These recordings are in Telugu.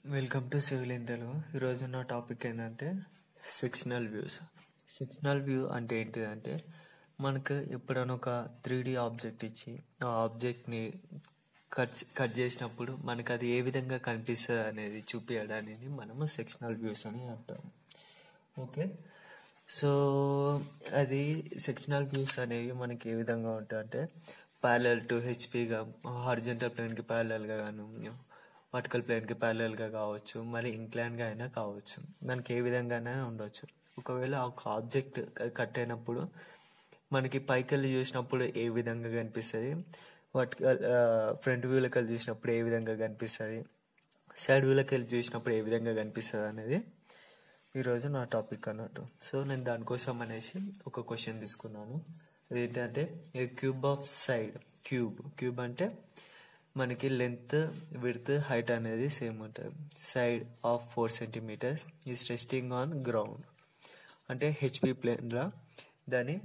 Welcome to civil in Telugu ఈరోజు నా టాపిక్ ఏంటంటే సెక్షనల్ వ్యూస్ సెక్షనల్ వ్యూ అంటే ఏంటిదంటే మనకు ఎప్పుడైనా ఒక త్రీ డి ఆబ్జెక్ట్ ఇచ్చి ఆ ఆబ్జెక్ట్ని కట్ కట్ చేసినప్పుడు మనకు అది ఏ విధంగా కనిపిస్తుంది అనేది చూపించడానికి మనము సెక్షనల్ వ్యూస్ అని అంటాము ఓకే సో అది సెక్షనల్ వ్యూస్ అనేవి మనకి ఏ విధంగా ఉంటాయంటే ప్యారల్ టు హెచ్పిగా హార్జెంటల్ ప్లేన్కి ప్యారలల్గా కానీ వర్టికల్ ప్లేన్కి ప్యారలల్గా కావచ్చు మరి ఇంక్లైన్గా అయినా కావచ్చు దానికి ఏ విధంగానైనా ఉండొచ్చు ఒకవేళ ఒక ఆబ్జెక్ట్ కట్ అయినప్పుడు మనకి పైకి వెళ్ళి చూసినప్పుడు ఏ విధంగా కనిపిస్తుంది వర్టికల్ ఫ్రంట్ వ్యూలోకి వెళ్ళి చూసినప్పుడు ఏ విధంగా కనిపిస్తుంది సైడ్ వ్యూలోకి వెళ్ళి చూసినప్పుడు ఏ విధంగా కనిపిస్తుంది అనేది ఈరోజు నా టాపిక్ అన్నట్టు సో నేను దానికోసం అనేసి ఒక క్వశ్చన్ తీసుకున్నాను ఏంటంటే a cube of side cube cube అంటే మనకి లెంత్ విడ్త్ హైట్ అనేది సేమ్ ఉంటుంది side of four centimetres is resting on ground అంటే హెచ్పి ప్లేన్లో దాని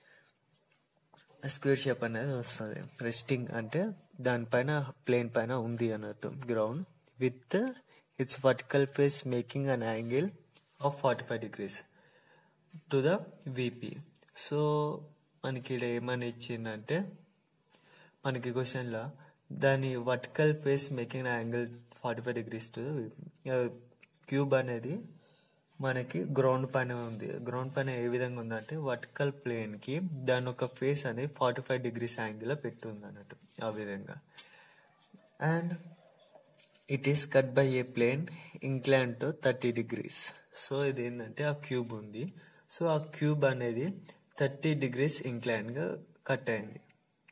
స్క్వేర్ షేప్ అనేది వస్తుంది రెస్టింగ్ అంటే దానిపైన ప్లేన్ పైన ఉంది అన్నట్టు ground with its vertical face making an angle of forty five degrees to the VP so మనకి ఇక్కడ ఏమని ఇచ్చిందంటే మనకి క్వశ్చన్లో దాని vertical face making angle forty five degrees to cube అనేది మనకి గ్రౌండ్ పైన ఉంది గ్రౌండ్ పైన ఏ విధంగా ఉందంటే వర్టికల్ ప్లేన్కి దాని ఒక ఫేస్ అనేది ఫార్టీ ఫైవ్ డిగ్రీస్ యాంగిల్లో పెట్టి ఉంది అన్నట్టు ఆ విధంగా and it is cut by a plane incline to thirty degrees so ఇది ఏంటంటే ఆ క్యూబ్ ఉంది సో ఆ క్యూబ్ అనేది థర్టీ డిగ్రీస్ ఇంక్లైన్గా కట్ అయింది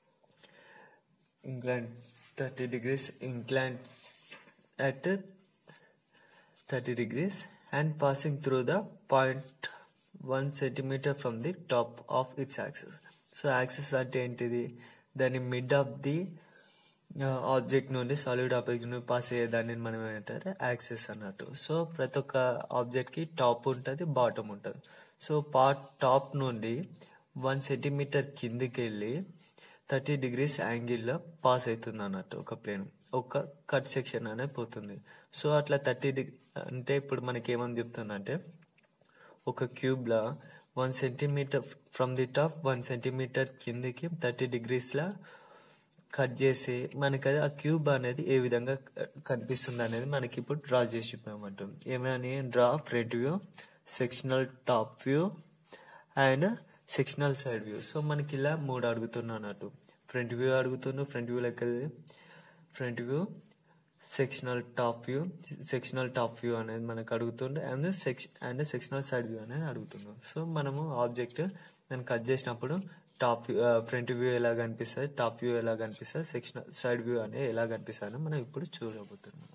incline thirty degrees incline at thirty degrees and passing through the point one centimetre from the top of its axis so axis అంటే ఏంటిది దాని మిడ్ ఆఫ్ ది ఆబ్జెక్ట్ నుండి సాలిడ్ ఆబ్జెక్ట్ నుండి పాస్ అయ్యే దాన్ని మనం ఏమంటారు యాక్సెస్ అన్నట్టు సో ప్రతి ఒక్క ఆబ్జెక్ట్కి టాప్ ఉంటుంది బాటమ్ ఉంటుంది సో పార్ట్ టాప్ నుండి వన్ సెంటీమీటర్ కిందికి వెళ్ళి థర్టీ డిగ్రీస్ యాంగిల్లో పాస్ అవుతుంది అన్నట్టు ఒక ప్లేన్ ఒక కట్ సెక్షన్ అనేది పోతుంది సో అట్లా థర్టీ డిగ్రీ అంటే ఇప్పుడు మనకి ఏమని చెప్తుందంటే ఒక క్యూబ్లో one centimetre from the top one centimetre కిందికి థర్టీ డిగ్రీస్లా కట్ చేసి మనకి అది ఆ క్యూబ్ అనేది ఏ విధంగా కనిపిస్తుంది అనేది మనకి ఇప్పుడు డ్రా చేసి చెప్పామంటాం ఏమని draw front view sectional top view and sectional side view so మనకి ఇలా మూడు అడుగుతున్నా అన్నట్టు ఫ్రంట్ వ్యూ అడుగుతుండు ఫ్రంట్ వ్యూ లెక్క front view sectional top view sectional top view అనేది మనకు అడుగుతుండే అండ్ సెక్ష అండ్ సెక్షనల్ సైడ్ వ్యూ అనేది అడుగుతున్నాం సో మనము ఆబ్జెక్ట్ దాన్ని కట్ చేసినప్పుడు టాప్ ఫ్రంట్ వ్యూ ఎలా కనిపిస్తుంది టాప్ వ్యూ ఎలా కనిపిస్తుంది సెక్షనల్ సైడ్ వ్యూ అనేది ఎలా కనిపిస్తుంది అని మనం ఇప్పుడు చూడబోతున్నాం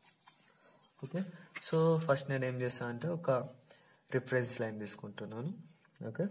ఓకే సో ఫస్ట్ నేను ఏం చేస్తాను అంటే ఒక రిఫరెన్స్ లైన్ తీసుకుంటున్నాను ఓకే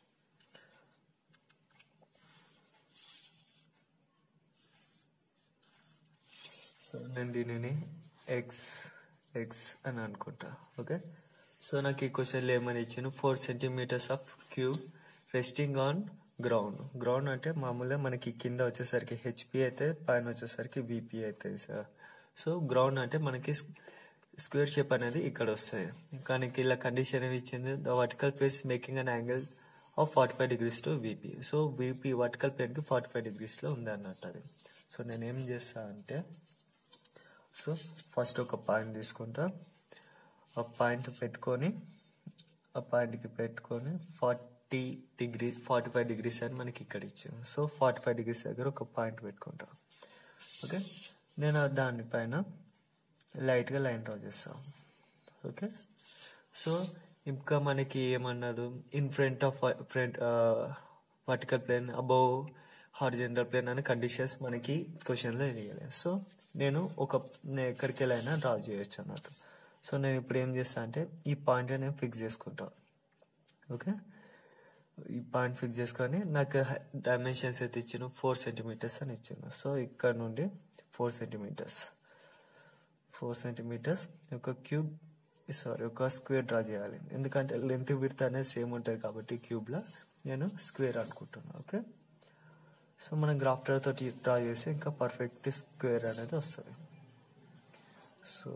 సో నేను దీనిని ఎక్స్ ఎక్స్ అని అనుకుంటా ఓకే సో నాకు ఈ క్వశ్చన్లో ఏమని ఇచ్చాను four centimetres of cube resting on ground ground అంటే మామూలుగా మనకి కింద వచ్చేసరికి హెచ్పి అయితే పైన వచ్చేసరికి విపి అవుతుంది సార్ సో గ్రౌండ్ అంటే మనకి స్క్వేర్ షేప్ అనేది ఇక్కడ వస్తుంది కానీ ఇలా కండిషన్ ఏమి ఇచ్చింది the vertical face making an angle of forty five degrees to VP so VP vertical ప్లేన్కి ఫార్టీ ఫైవ్ డిగ్రీస్లో ఉంది అన్నట్టు అది సో నేను ఏం చేస్తా అంటే సో ఫస్ట్ ఒక పాయింట్ తీసుకుంటా ఆ పాయింట్ పెట్టుకొని ఆ పాయింట్కి పెట్టుకొని forty degree forty five degrees అని మనకి ఇక్కడ ఇచ్చాము సో ఫార్టీ ఫైవ్ డిగ్రీస్ దగ్గర ఒక పాయింట్ పెట్టుకుంటా ఓకే నేను దానిపైన లైట్గా లైన్ డ్రా చేస్తాను ఓకే సో ఇంకా మనకి ఏమన్నది in front of front vertical plane above horizontal plane అనే కండిషన్స్ మనకి క్వశ్చన్లో వేయలేదు సో నేను ఒక ఎక్కడికి వెళ్ళైనా డ్రా చేయొచ్చు అన్నట్టు సో నేను ఇప్పుడు ఏం చేస్తా అంటే ఈ పాయింట్ నేను ఫిక్స్ చేసుకుంటా ఓకే ఈ పాయింట్ ఫిక్స్ చేసుకొని నాకు డైమెన్షన్స్ అయితే ఇచ్చిన ఫోర్ సెంటీమీటర్స్ అని ఇచ్చాను సో ఇక్కడ నుండి ఫోర్ సెంటీమీటర్స్ ఫోర్ సెంటీమీటర్స్ ఒక క్యూబ్ సారీ ఒక స్క్వేర్ డ్రా చేయాలి ఎందుకంటే లెంత్ విడ్త్ అనేది సేమ్ ఉంటుంది కాబట్టి క్యూబ్లో నేను స్క్వేర్ అనుకుంటున్నాను ఓకే సో మనం గ్రాఫ్టర్ తోటి డ్రా చేసి ఇంకా పర్ఫెక్ట్ స్క్వేర్ అనేది వస్తుంది సో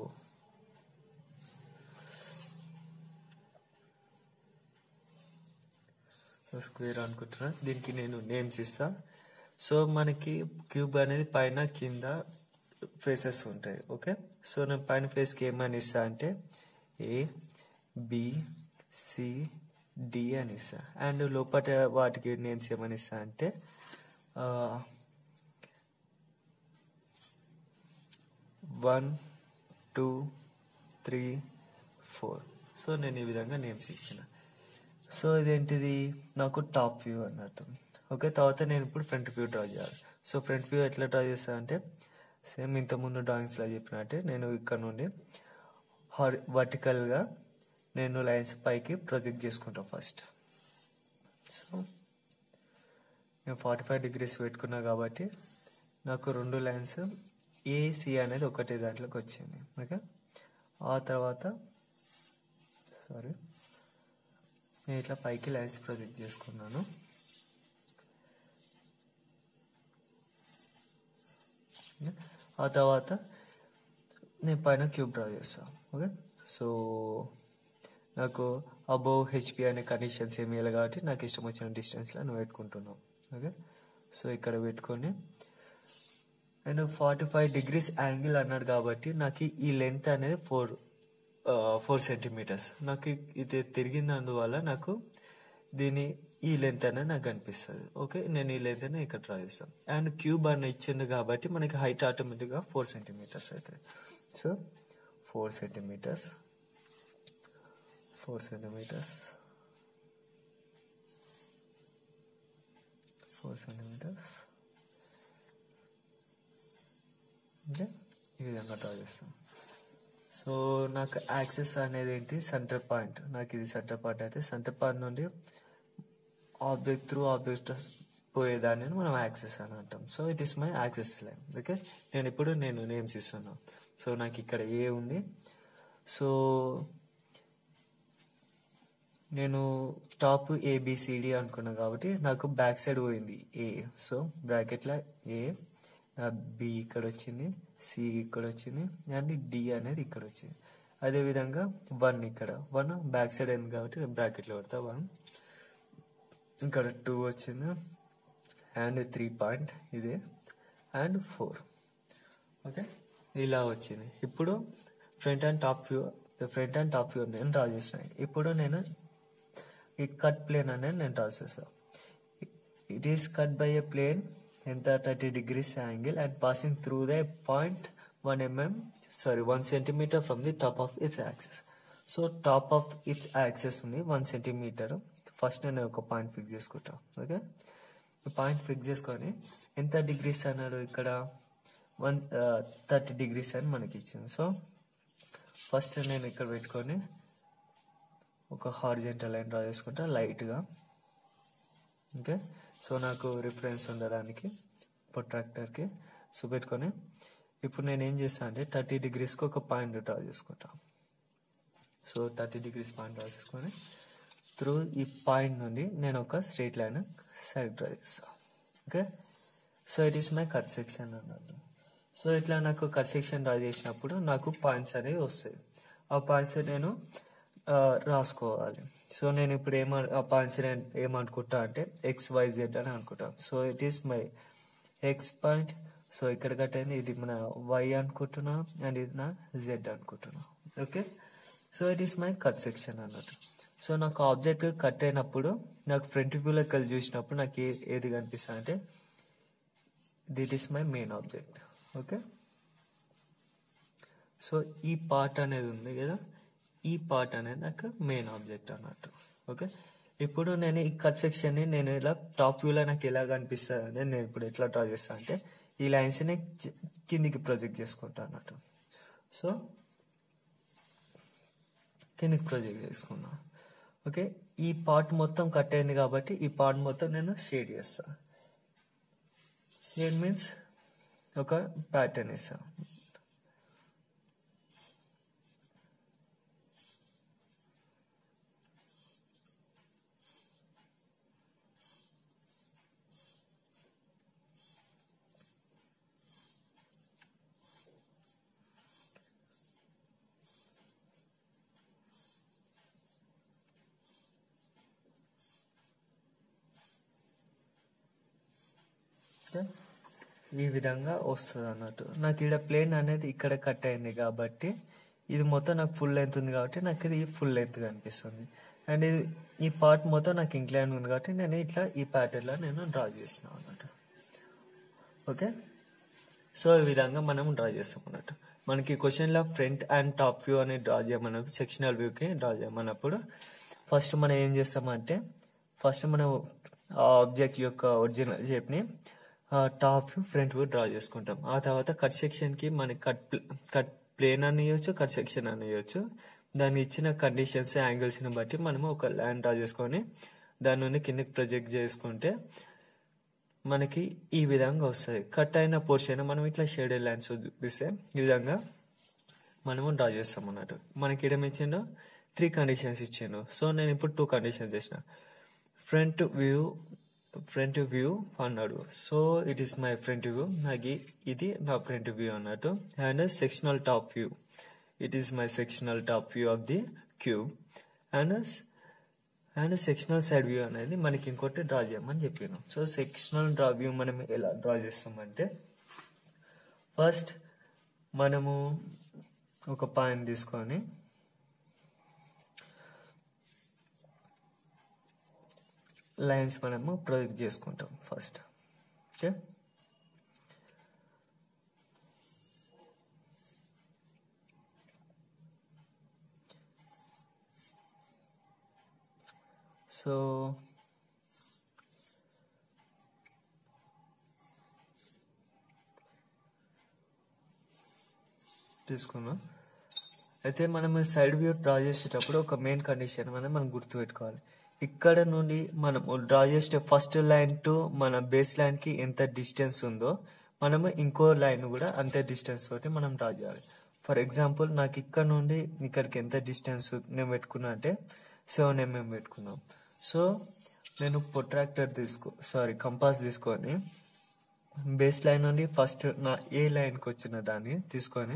స్క్వేర్ అనుకుంటున్నా దీనికి నేను నేమ్స్ ఇస్తా సో మనకి క్యూబ్ అనేది పైన కింద ఫేసెస్ ఉంటాయి ఓకే సో నేను పైన ఫేస్కి ఏమని ఇస్తా అంటే ఏ బి సి డి అని ఇస్తా అండ్ లోపల వాటికి నేమ్స్ ఏమని ఇస్తా అంటే one two three four so నేను ఈ విధంగా నేమ్స్ ఇచ్చిన సో ఇదేంటిది నాకు టాప్ వ్యూ అన్నట్టు ఓకే తర్వాత నేను ఇప్పుడు ఫ్రంట్ వ్యూ డ్రా చేయాలి సో ఫ్రంట్ వ్యూ ఎట్లా డ్రా చేస్తా అంటే సేమ్ ఇంతకుముందు డ్రాయింగ్స్లో చెప్పినట్టే నేను ఇక్కడ నుండి హారి వర్టికల్గా నేను లైన్స్ పైకి ప్రొజెక్ట్ చేసుకుంటా ఫస్ట్ సో నేను ఫార్టీ ఫైవ్ డిగ్రీస్ పెట్టుకున్నా కాబట్టి నాకు రెండు లైన్స్ ఏసి అనేది ఒకటే దాంట్లోకి వచ్చింది ఓకే ఆ తర్వాత సారీ నేను ఇట్లా పైకి లైన్స్ ప్రొజెక్ట్ చేసుకున్నాను ఆ తర్వాత నేను పైన క్యూబ్ డ్రా చేస్తాను ఓకే సో నాకు అబోవ్ హెచ్పి అనే కండిషన్స్ ఏమి ఇవ్వాలి కాబట్టి నాకు ఇష్టం వచ్చిన డిస్టెన్స్లో నువ్వు పెట్టుకుంటున్నావు ఓకే సో ఇక్కడ పెట్టుకొని నేను ఫార్టీ ఫైవ్ డిగ్రీస్ యాంగిల్ అన్నాడు కాబట్టి నాకు ఈ లెంత్ అనేది ఫోర్ ఫోర్ సెంటీమీటర్స్ నాకు ఇది తిరిగినందువల్ల నాకు దీని ఈ లెంత్ అనేది నాకు కనిపిస్తుంది ఓకే నేను ఈ లెంత్ అనేది ఇక్కడ డ్రా చేస్తాను అండ్ క్యూబ్ అని ఇచ్చింది కాబట్టి మనకి హైట్ ఆటోమేటిక్గా ఫోర్ సెంటీమీటర్స్ అవుతుంది so four centimetres four centimetres four centimetres okay ఈ విధంగా డ్రా చేస్తాం సో నాకు యాక్సెస్ అనేది ఏంటి సెంటర్ పాయింట్ నాకు ఇది సెంటర్ పాయింట్ అయితే సెంటర్ పాయింట్ నుండి ఆబ్జెక్ట్ త్రూ ఆబ్జెక్ట్ పోయేదాన్ని మనం యాక్సెస్ అని అంటాం so it is my axis line okay నేను ఇప్పుడు నేను నేమ్స్ ఇస్తున్నాను సో నాకు ఇక్కడ ఏ ఉంది సో నేను టాప్ ఏబిసిడి అనుకున్నా కాబట్టి నాకు బ్యాక్ సైడ్ పోయింది ఏ సో బ్రాకెట్లో ఏ బి ఇక్కడ వచ్చింది సి ఇక్కడ వచ్చింది అండ్ డి అనేది ఇక్కడ వచ్చింది అదేవిధంగా వన్ ఇక్కడ వన్ బ్యాక్ సైడ్ అయింది కాబట్టి బ్రాకెట్లో పెడతా వన్ ఇక్కడ టూ వచ్చింది అండ్ త్రీ పాయింట్ ఇదే అండ్ ఫోర్ ఓకే ఇలా వచ్చింది ఇప్పుడు front and top view front and top view నేను డ్రా చేసిన ఇప్పుడు నేను ఈ కట్ ప్లేన్ అనేది నేను డ్రా చేస్తాను it is cut by a plane ఎంత thirty degrees angle and passing through the point one mm sorry one centimetre from the top of its axis so top of its axis ఉంది వన్ సెంటీమీటర్ ఫస్ట్ నేను ఒక పాయింట్ ఫిక్స్ చేసుకుంటా ఓకే పాయింట్ ఫిక్స్ చేసుకొని ఎంత డిగ్రీస్ అన్నాడు ఇక్కడ వన్ థర్టీ డిగ్రీస్ అని మనకి ఇచ్చింది సో ఫస్ట్ నేను ఇక్కడ పెట్టుకొని ఒక హార్జెంటల్ లైన్ డ్రా చేసుకుంటా లైట్గా ఓకే సో నాకు రిఫరెన్స్ ఉండడానికి ప్రొట్రాక్టర్కి సో పెట్టుకొని ఇప్పుడు నేను ఏం చేస్తాను అంటే థర్టీ డిగ్రీస్కి ఒక పాయింట్ డ్రా చేసుకుంటా so thirty degrees point draw చేసుకొని త్రూ ఈ పాయింట్ నుండి నేను ఒక స్ట్రైట్ లైన్ సైడ్ డ్రా చేస్తాను okay so it is my cut section అన్నట్టు సో ఇట్లా నాకు కట్ సెక్షన్ డ్రా చేసినప్పుడు నాకు పాయింట్స్ అనేవి వస్తాయి ఆ పాయింట్స్ నేను ఆ, రాసుకోవాలి సో నేను ఇప్పుడు ఏమ ఆ పాయింట్స్ నేను ఏమనుకుంటా అంటే ఎక్స్ వై జెడ్ అని అనుకుంటా so it is my X point so ఇక్కడ కట్ అయింది ఇది మన వై అనుకుంటున్నా అండ్ ఇది నా జెడ్ అనుకుంటున్నా okay so it is my cut section అన్నట్టు సో నాకు ఆబ్జెక్ట్ కట్ అయినప్పుడు నాకు ఫ్రంట్ వ్యూలోకి వెళ్ళి చూసినప్పుడు నాకు ఏ ఏది కనిపిస్తుంది అంటే this is my main object okay so ఈ పార్ట్ అనేది ఉంది కదా ఈ పార్ట్ అనేది నాకు మెయిన్ ఆబ్జెక్ట్ అన్నట్టు ఓకే ఇప్పుడు నేను ఈ కట్ సెక్షన్ ని నేను ఇలా టాప్ వ్యూలో నాకు ఎలా కనిపిస్తుంది అనేది నేను ఇప్పుడు ఎట్లా డ్రా చేస్తాను అంటే ఈ లైన్స్ ని కి- కిందికి ప్రొజెక్ట్ చేసుకుంటా అన్నట్టు సో కిందికి ప్రొజెక్ట్ చేసుకున్నా ఓకే ఈ పార్ట్ మొత్తం కట్ అయింది కాబట్టి ఈ పార్ట్ మొత్తం నేను షేడ్ చేస్తా షేడ్ మీన్స్ ఒక ప్యాటర్న్ ఇస్తా ఓకే ఈ విధంగా వస్తుంది అన్నట్టు నాకు ఇక్కడ ప్లేన్ అనేది ఇక్కడ కట్ అయింది కాబట్టి ఇది మొత్తం నాకు ఫుల్ లెంత్ ఉంది కాబట్టి నాకు ఇది ఫుల్ లెంత్ కనిపిస్తుంది అండ్ ఇది ఈ పార్ట్ మొత్తం నాకు ఇంక్లైన్ ఉంది కాబట్టి నేను ఇట్లా ఈ ప్యాటర్న్లో నేను డ్రా చేసిన అన్నట్టు ఓకే సో ఈ విధంగా మనం డ్రా చేస్తాం అన్నట్టు మనకి క్వశ్చన్లో ఫ్రంట్ అండ్ టాప్ వ్యూ అని డ్రా చేయమన్నప్పుడు సెక్షనల్ వ్యూకి డ్రా చేయమన్నప్పుడు ఫస్ట్ మనం ఏం చేస్తామంటే ఫస్ట్ మనం ఆ ఆబ్జెక్ట్ యొక్క ఒరిజినల్ షేప్ని top view front view draw చేసుకుంటాం ఆ తర్వాత కట్ సెక్షన్కి మనకి కట్ కట్ ప్లేన్ అని ఇవ్వచ్చు కట్ సెక్షన్ అని ఇవ్వచ్చు దాన్ని ఇచ్చిన కండిషన్స్ యాంగిల్స్ని బట్టి మనము ఒక లైన్ డ్రా చేసుకొని దాని నుండి కిందకి ప్రొజెక్ట్ చేసుకుంటే మనకి ఈ విధంగా వస్తుంది కట్ అయిన పోర్షన్ మనం ఇట్లా షేడెడ్ లైన్స్ చూపిస్తే ఈ విధంగా మనము డ్రా చేస్తాం అన్నట్టు మనకి ఇడం ఇచ్చిండు త్రీ కండిషన్స్ ఇచ్చిండు సో నేను ఇప్పుడు టూ కండిషన్స్ చేసిన ఫ్రంట్ వ్యూ ఫ్రంట్ వ్యూ అన్నాడు so it is my front view నాకు ఇది నా ఫ్రంట్ వ్యూ అన్నట్టు and sectional top view it is my sectional top view of the cube and and sectional side view అనేది మనకి ఇంకోటి డ్రా చేయమని చెప్పాను సో సెక్షనల్ డ్రా వ్యూ మనం ఎలా డ్రా చేస్తామంటే ఫస్ట్ మనము ఒక పాయింట్ తీసుకొని లైన్స్ మనము ప్రొజెక్ట్ చేసుకుంటాం ఫస్ట్ ఓకే సో తీసుకున్నాం అయితే మనం సైడ్ వ్యూ డ్రా చేసేటప్పుడు ఒక మెయిన్ కండిషన్ అనేది మనం గుర్తుపెట్టుకోవాలి ఇక్కడ నుండి మనం డ్రా చేసే ఫస్ట్ లైన్ టు మన బేస్ లైన్ కి ఎంత డిస్టెన్స్ ఉందో మనము ఇంకో లైన్ కూడా అంతే డిస్టెన్స్ తోటి మనం డ్రా చేయాలి ఫర్ ఎగ్జాంపుల్ నాకు ఇక్కడ నుండి ఇక్కడికి ఎంత డిస్టెన్స్ నేను పెట్టుకున్నా అంటే సెవెన్ ఎంఎం పెట్టుకున్నాం సో నేను ప్రొట్రాక్టర్ తీసుకో సారీ కంపాస్ తీసుకొని బేస్ లైన్ నుండి ఫస్ట్ నా ఏ లైన్కి వచ్చిన దాన్ని తీసుకొని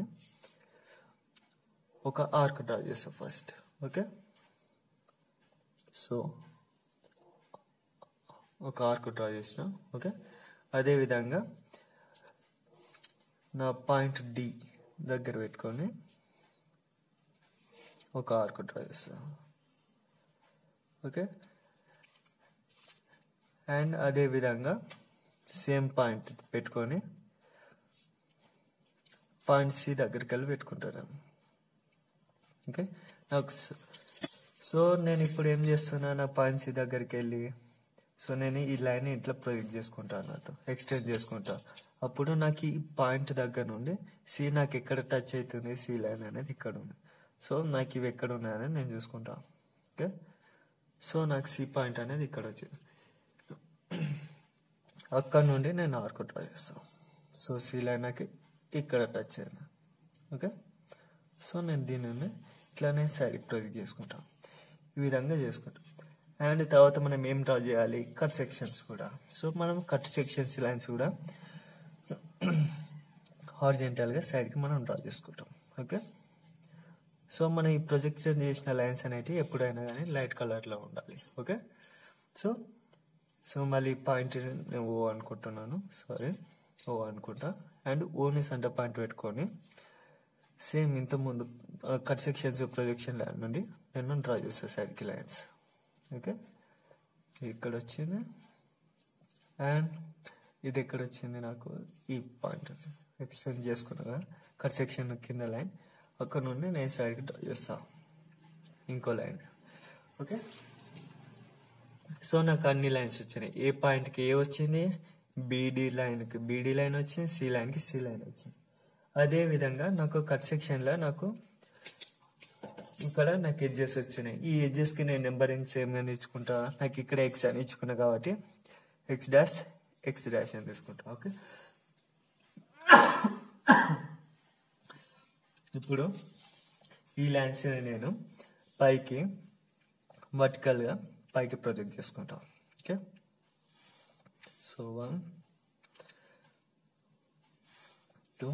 ఒక ఆర్క్ డ్రా చేస్తా ఫస్ట్ ఓకే సో ఒక ఆర్క్ డ్రా చేసిన ఓకే అదేవిధంగా నా పాయింట్ డి దగ్గర పెట్టుకొని ఒక ఆర్క్ డ్రా చేస్తా ఓకే అండ్ అదే విధంగా సేమ్ పాయింట్ పెట్టుకొని పాయింట్ సి దగ్గరికి వెళ్ళి పెట్టుకుంటాను ఓకే నాకు స- సో నేను ఇప్పుడు ఏం చేస్తున్నా నా పాయింట్ సి దగ్గరికి వెళ్ళి సో నేను ఈ లైన్ ఇట్లా ప్రొజెక్ట్ చేసుకుంటా అన్నట్టు ఎక్స్టెండ్ చేసుకుంటా అప్పుడు నాకు ఈ పాయింట్ దగ్గర నుండి సి నాకు ఎక్కడ టచ్ అవుతుంది సి లైన్ అనేది ఇక్కడ ఉంది సో నాకు ఇవి ఎక్కడ ఉన్నాయని నేను చూసుకుంటా ఓకే సో నాకు సి పాయింట్ అనేది ఇక్కడ వచ్చింది అక్కడ నుండి నేను ఆర్క్ డ్రా చేస్తాను సో సి లైన్ నాకు ఇక్కడ టచ్ అయింది ఓకే సో నేను దీనిని ఇట్లా నేను సైడ్ ప్రొజెక్ట్ చేసుకుంటాను ఈ విధంగా చేసుకుంటాం అండ్ తర్వాత మనం ఏం డ్రా చేయాలి కట్ సెక్షన్స్ కూడా సో మనం కట్ సెక్షన్స్ లైన్స్ కూడా హార్జెంటల్గా సైడ్కి మనం డ్రా చేసుకుంటాం ఓకే సో మనం ఈ ప్రొజెక్షన్ చేసిన లైన్స్ అనేటివి ఎప్పుడైనా కానీ లైట్ కలర్లో ఉండాలి ఓకే సో సో మళ్ళీ పాయింట్ నేను ఓ అనుకుంటున్నాను సారీ ఓ అనుకుంటా అండ్ ఓని సెంటర్ పాయింట్ పెట్టుకొని సేమ్ ఇంతకుముందు కట్ సెక్షన్స్ ప్రొజెక్షన్ లైన్ నుండి నేను డ్రా చేస్తాను సైడ్కి లైన్స్ ఓకే ఇక్కడ వచ్చింది అండ్ ఇది ఎక్కడ వచ్చింది నాకు ఈ పాయింట్ ఎక్స్టెండ్ చేసుకున్నా కట్ సెక్షన్ కింద లైన్ అక్కడ నుండి నేను సైడ్కి డ్రా చేస్తా ఇంకో లైన్ ఓకే సో నాకు అన్ని లైన్స్ వచ్చినాయి ఏ పాయింట్కి ఏ వచ్చింది బీడీ లైన్కి బీడీ లైన్ వచ్చింది సి లైన్కి సి లైన్ వచ్చింది అదే విధంగా నాకు కట్ సెక్షన్లో నాకు ఇక్కడ నాకు ఎడ్జెస్ వచ్చినాయి ఈ ఎడ్జెస్కి నేను నెంబరింగ్ సేమ్ అని ఇచ్చుకుంటా నాకు ఇక్కడ ఎక్స్ అని ఇచ్చుకున్నా కాబట్టి ఎక్స్ డాష్ ఎక్స్ డాష్ అని తీసుకుంటా ఓకే ఇప్పుడు ఈ లైన్స్ నేను పైకి వర్టికల్గా పైకి ప్రొజెక్ట్ చేసుకుంటాం okay so one two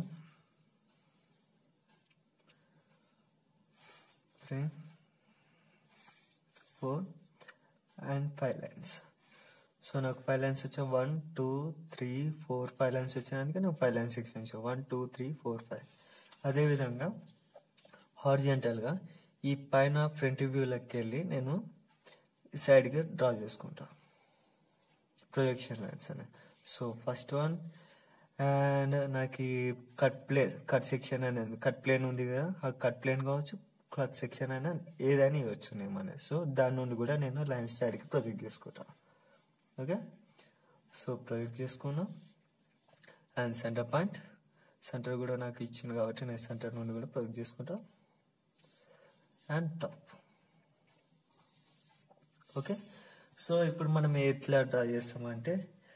three, four, and five lines. So నాకు ఫైవ్ లైన్స్ వచ్చా one two three four five lines వచ్చినందుకే నాకు five lines extension one two three four five అదేవిధంగా హార్జెంటల్గా ఈ పైన ఫ్రంట్ వ్యూలోకి వెళ్ళి నేను సైడ్గా డ్రా చేసుకుంటా ప్రొజెక్షన్ లైన్స్ అని సో ఫస్ట్ వన్ అండ్ నాకు ఈ కట్ ప్లే కట్ సెక్షన్ అనేది కట్ ప్లేన్ ఉంది కదా ఆ కట్ ప్లేన్ కావచ్చు కట్ సెక్షన్ అయినా ఏదైనా ఇవ్వచ్చు నేను అనేది సో దాని నుండి కూడా నేను లైన్స్ సైడ్కి ప్రొజెక్ట్ చేసుకుంటాను ఓకే సో ప్రొజెక్ట్ చేసుకున్నా అండ్ సెంటర్ పాయింట్ సెంటర్ కూడా నాకు ఇచ్చింది కాబట్టి నేను సెంటర్ నుండి కూడా ప్రొజెక్ట్ చేసుకుంటా అండ్ టాప్ ఓకే సో ఇప్పుడు మనం ఎట్లా డ్రా చేస్తామంటే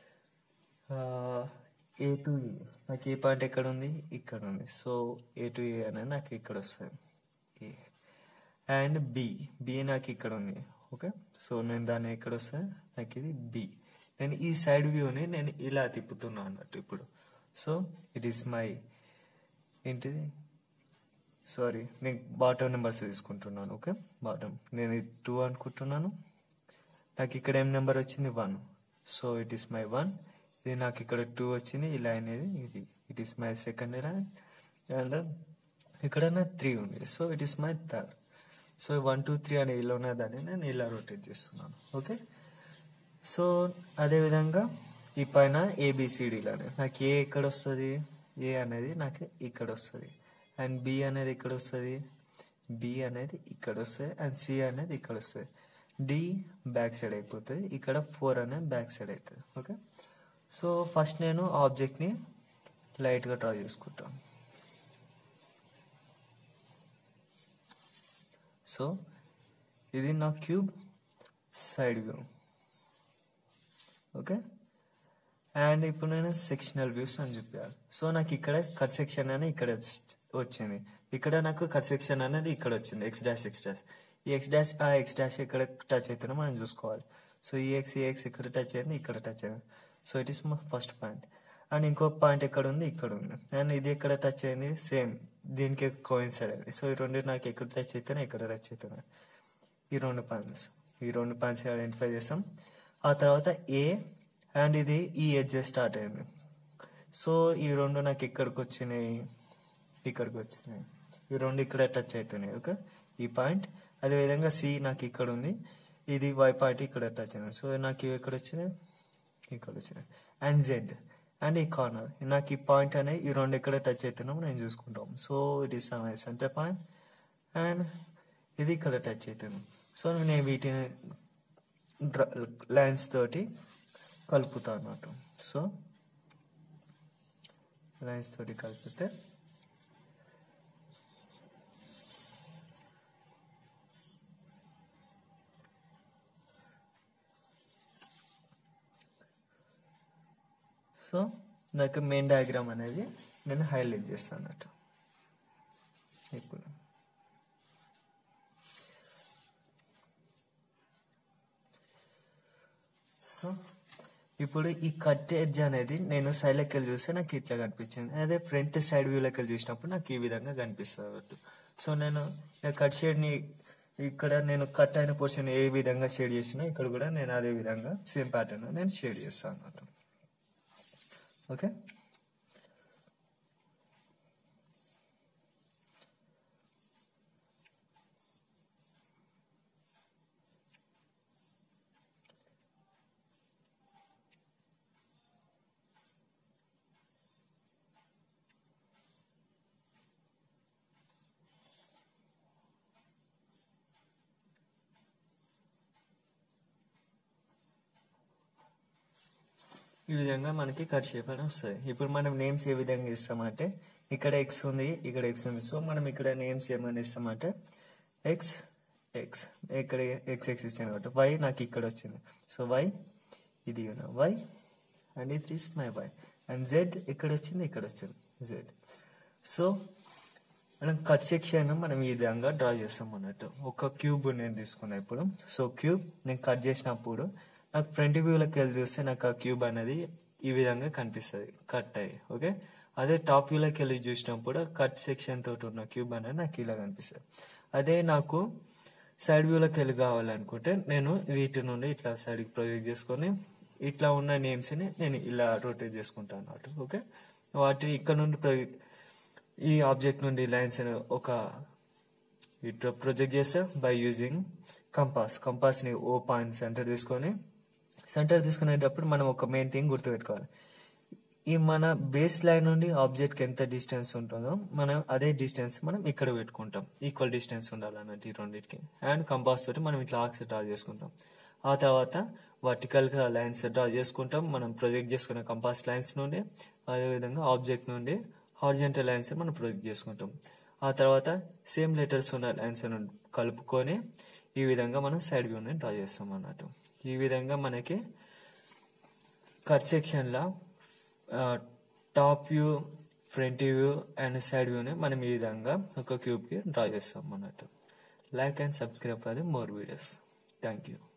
ఏ టు ఏ నాకు ఏ పాయింట్ ఎక్కడ ఉంది ఇక్కడ ఉంది సో ఏ టు ఏ అనేది నాకు ఇక్కడ వస్తుంది ఏ అండ్ బి బి నాకు ఇక్కడ ఉంది ఓకే సో నేను దాన్ని ఎక్కడ వస్తుంది నాకు ఇది బి నేను ఈ సైడ్ వ్యూని నేను ఇలా తిప్పుతున్నాను అన్నట్టు ఇప్పుడు సో ఇట్ ఈస్ మై ఏంటిది సారీ నేను బాటమ్ నెంబర్స్ తీసుకుంటున్నాను ఓకే బాటమ్ నేను ఇది టూ అనుకుంటున్నాను నాకు ఇక్కడ ఏం నెంబర్ వచ్చింది one so it is my one ఇది నాకు ఇక్కడ టూ వచ్చింది ఈ లైన్ ఇది ఇది it is my second line and ఇక్కడ నా త్రీ ఉంది so it is my third so one two three అనే ఇలా ఉన్నదాన్ని నేను ఇలా రొటేట్ చేస్తున్నాను ఓకే సో అదేవిధంగా ఈ పైన ఏబిసిడీలోనే నాకు ఏ ఎక్కడ వస్తుంది ఏ అనేది నాకు ఇక్కడ వస్తుంది అండ్ బి అనేది ఇక్కడ వస్తుంది బి అనేది ఇక్కడ వస్తుంది అండ్ సి అనేది ఇక్కడ వస్తుంది డి బ్యాక్ సైడ్ అయిపోతుంది ఇక్కడ ఫోర్ అనేది బ్యాక్ సైడ్ అవుతుంది ఓకే సో ఫస్ట్ నేను ఆబ్జెక్ట్ని లైట్గా డ్రా చేసుకుంటాను సో ఇది నా cube side view okay and ఇప్పుడు నేను సెక్షనల్ వ్యూస్ అని చెప్పాను సో నాకు ఇక్కడ కట్ సెక్షన్ అనేది ఇక్కడ వచ్చింది ఇక్కడ నాకు కట్ సెక్షన్ అనేది ఇక్కడ వచ్చింది ఎక్స్ డాష్ ఎక్స్ డాష్ ఈ ఎక్స్ డాష్ ఆ ఎక్స్ డాష్ ఎక్కడ టచ్ అవుతుందో మనం చూసుకోవాలి సో ఈ ఎక్స్ ఈ ఎక్స్ ఇక్కడ టచ్ అయింది ఇక్కడ టచ్ అయింది సో ఇట్ ఈస్ మా ఫస్ట్ పాయింట్ అండ్ ఇంకో పాయింట్ ఎక్కడ ఉంది ఇక్కడ ఉంది అండ్ ఇది ఎక్కడ టచ్ అయింది సేమ్ దీనికి కోయిన్సైడ్ అయింది సో ఈ రెండు నాకు ఎక్కడ టచ్ అవుతానో ఎక్కడ టచ్ అవుతున్నాయి ఈ రెండు పాయింట్స్ ఈ రెండు పాయింట్స్ ఐడెంటిఫై చేస్తాం ఆ తర్వాత ఏ అండ్ ఇది ఈ ఎడ్జ్ స్టార్ట్ అయింది సో ఈ రెండు నాకు ఇక్కడికి వచ్చినాయి ఇక్కడికి వచ్చినాయి ఈ రెండు ఇక్కడ టచ్ అవుతున్నాయి ఓకే ఈ పాయింట్ అదేవిధంగా సి నాకు ఇక్కడ ఉంది ఇది వై పాయింట్ ఇక్కడ టచ్ అయింది సో నాకు ఇవి ఎక్కడ వచ్చినాయి ఇక్కడ వచ్చినాయి అండ్ జెడ్ అండ్ ఈ కార్నర్ నాకు ఈ పాయింట్ అనేది ఈ రెండు ఎక్కడ టచ్ అవుతున్నామో నేను చూసుకుంటాం so it is my centre point and ఇది ఇక్కడ టచ్ అవుతుంది సో నేను వీటిని లైన్స్ తోటి కలుపుతా అన్నట్టు సో లైన్స్ తోటి కలిపితే సో నాకు మెయిన్ డయాగ్రామ్ అనేది నేను హైలైట్ చేస్తాను అన్నట్టు ఇప్పుడు సో ఇప్పుడు ఈ కట్ ఎడ్జ్ అనేది నేను సైడ్ లెక్కలు చూస్తే నాకు ఇట్లా కనిపించింది అదే ఫ్రంట్ సైడ్ వ్యూ లెక్కలు చూసినప్పుడు నాకు ఈ విధంగా కనిపిస్తుంది అన్నట్టు సో నేను కట్ షేడ్ని ఇక్కడ నేను కట్ అయిన పోర్షన్ ఏ విధంగా షేడ్ చేసినా ఇక్కడ కూడా నేను అదే విధంగా సేమ్ ప్యాటర్న్ నేను షేడ్ చేస్తాను అన్నట్టు ఓకే ఈ విధంగా మనకి కట్ షేప్ అని వస్తుంది ఇప్పుడు మనం నేమ్స్ ఏ విధంగా ఇస్తామంటే ఇక్కడ ఎక్స్ ఉంది ఇక్కడ ఎక్స్ ఉంది సో మనం ఇక్కడ నేమ్స్ ఏమని ఇస్తామంటే ఎక్స్ ఎక్స్ ఇక్కడ ఎక్స్ ఎక్స్ ఇచ్చాను కాబట్టి వై నాకు ఇక్కడ వచ్చింది సో వై ఇది వై అండ్ ఇది is my Y and Z ఇక్కడ వచ్చింది ఇక్కడ వచ్చింది జెడ్ సో మనం కట్ సెక్షన్ మనం ఈ విధంగా డ్రా చేస్తాం అన్నట్టు ఒక క్యూబ్ నేను తీసుకున్నా ఇప్పుడు సో క్యూబ్ నేను కట్ చేసినప్పుడు నాకు ఫ్రంట్ వ్యూలోకి వెళ్ళి చూస్తే నాకు ఆ క్యూబ్ అనేది ఈ విధంగా కనిపిస్తుంది కట్ అయ్యి ఓకే అదే టాప్ వ్యూలోకి వెళ్ళి చూసినప్పుడు కట్ సెక్షన్ తోటి ఉన్న క్యూబ్ అనేది నాకు ఇలా కనిపిస్తుంది అదే నాకు సైడ్ వ్యూలోకి వెళ్ళి కావాలనుకుంటే నేను వీటి నుండి ఇట్లా సైడ్కి ప్రొజెక్ట్ చేసుకొని ఇట్లా ఉన్న నేమ్స్ని నేను ఇలా రొటేట్ చేసుకుంటాను అన్నట్టు ఓకే వాటిని ఇక్కడ నుండి ప్ర- ఈ ఆబ్జెక్ట్ నుండి లైన్స్ ఒక ఇట్లా ప్రొజెక్ట్ చేస్తే బై యూజింగ్ కంపాస్ కంపాస్ని ఓ పాయింట్ సెంటర్ తీసుకొని సెంటర్ తీసుకునేటప్పుడు మనం ఒక మెయిన్ థింగ్ గుర్తుపెట్టుకోవాలి ఈ మన బేస్ లైన్ నుండి ఆబ్జెక్ట్కి ఎంత డిస్టెన్స్ ఉంటుందో మనం అదే డిస్టెన్స్ మనం ఇక్కడ పెట్టుకుంటాం ఈక్వల్ డిస్టెన్స్ ఉండాలన్నట్టు ఈ రెండింటికి అండ్ కంపాస్ తోటి మనం ఇట్లా ఆక్స్ డ్రా చేసుకుంటాం ఆ తర్వాత వర్టికల్గా లైన్స్ డ్రా చేసుకుంటాం మనం ప్రొజెక్ట్ చేసుకునే కంపాస్ లైన్స్ నుండి అదేవిధంగా ఆబ్జెక్ట్ నుండి హార్జెంటల్ లైన్స్ మనం ప్రొజెక్ట్ చేసుకుంటాం ఆ తర్వాత సేమ్ లెటర్స్ ఉన్న లైన్స్ కలుపుకొని ఈ విధంగా మనం సైడ్ వ్యూని డ్రా చేస్తాం అన్నట్టు ఈ విధంగా మనకి కట్ సెక్షన్లో top view front view and side వ్యూని మనం ఈ విధంగా ఒక క్యూబ్కి డ్రా చేస్తాం అన్నట్టు like and subscribe for the more videos thank you